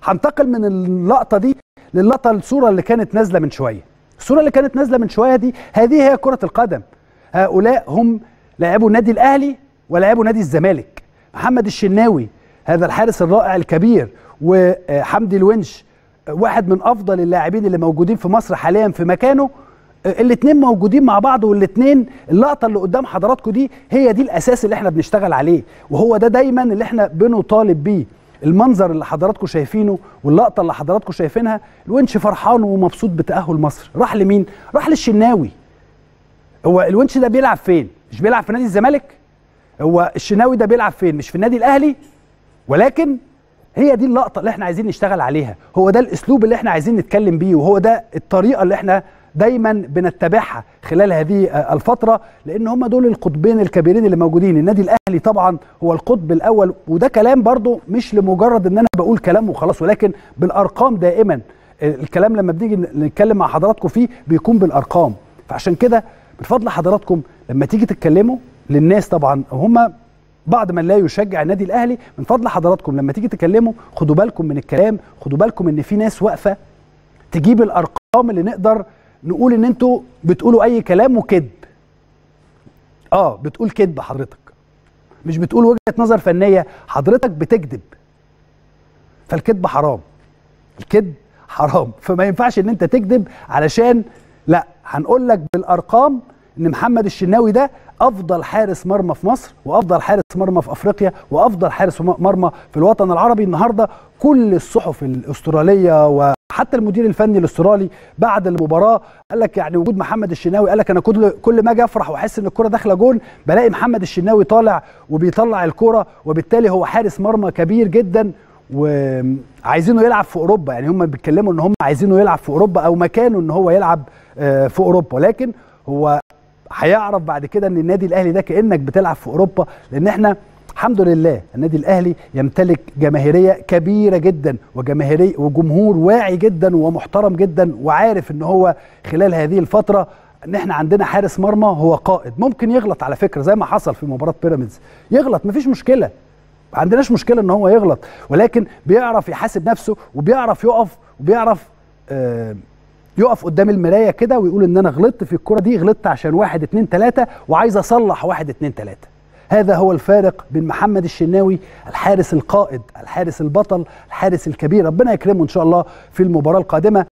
هنتقل من اللقطه دي للقطه الصوره اللي كانت نازله من شويه الصوره اللي كانت نازله من شويه دي هذه هي كره القدم هؤلاء هم لاعبو النادي الاهلي ولاعبو نادي الزمالك محمد الشناوي هذا الحارس الرائع الكبير وحمدي الونش واحد من افضل اللاعبين اللي موجودين في مصر حاليا في مكانه الاثنين موجودين مع بعض والاثنين اللقطه اللي قدام حضراتكم دي هي دي الاساس اللي احنا بنشتغل عليه وهو ده دايما اللي احنا بنطالب بيه المنظر اللي حضراتكم شايفينه واللقطه اللي حضراتكم شايفينها الونش فرحان ومبسوط بتاهل مصر راح لمين راح للشناوي هو الونش ده بيلعب فين مش بيلعب في نادي الزمالك هو الشناوي ده بيلعب فين مش في النادي الاهلي ولكن هي دي اللقطه اللي احنا عايزين نشتغل عليها هو ده الاسلوب اللي احنا عايزين نتكلم بيه وهو ده الطريقه اللي احنا دايما بنتبعها خلال هذه الفتره لان هم دول القطبين الكبيرين اللي موجودين النادي الاهلي طبعا هو القطب الاول وده كلام برضو مش لمجرد ان انا بقول كلام وخلاص ولكن بالارقام دائما الكلام لما بنيجي نتكلم مع حضراتكم فيه بيكون بالارقام فعشان كده بفضل حضراتكم لما تيجي تتكلموا للناس طبعا هم بعض من لا يشجع النادي الاهلي من فضل حضراتكم لما تيجي تكلموا خدوا بالكم من الكلام خدوا بالكم ان في ناس واقفه تجيب الارقام اللي نقدر نقول ان انتوا بتقولوا اي كلام وكذب اه بتقول كذب حضرتك مش بتقول وجهه نظر فنيه حضرتك بتكذب فالكذب حرام الكذب حرام فما ينفعش ان انت تكذب علشان لا هنقول لك بالارقام ان محمد الشناوي ده افضل حارس مرمى في مصر وافضل حارس مرمى في افريقيا وافضل حارس مرمى في الوطن العربي النهارده كل الصحف الاستراليه وحتى المدير الفني الاسترالي بعد المباراه قال لك يعني وجود محمد الشناوي قال لك انا كل كل ما اجي افرح واحس ان الكره داخله جون بلاقي محمد الشناوي طالع وبيطلع الكره وبالتالي هو حارس مرمى كبير جدا وعايزينه يلعب في اوروبا يعني هم بيتكلموا ان هم عايزينه يلعب في اوروبا او مكانه ان هو يلعب في اوروبا ولكن هو هيعرف بعد كده ان النادي الاهلي ده كانك بتلعب في اوروبا لان احنا الحمد لله النادي الاهلي يمتلك جماهيريه كبيره جدا وجماهيريه وجمهور واعي جدا ومحترم جدا وعارف ان هو خلال هذه الفتره ان احنا عندنا حارس مرمى هو قائد ممكن يغلط على فكره زي ما حصل في مباراه بيراميدز يغلط مفيش مشكله ما عندناش مشكله ان هو يغلط ولكن بيعرف يحاسب نفسه وبيعرف يقف وبيعرف آه يقف قدام المرايه كده ويقول ان انا غلطت في الكره دي غلطت عشان واحد اتنين تلاته وعايز اصلح واحد اتنين تلاته هذا هو الفارق بين محمد الشناوي الحارس القائد الحارس البطل الحارس الكبير ربنا يكرمه ان شاء الله في المباراه القادمه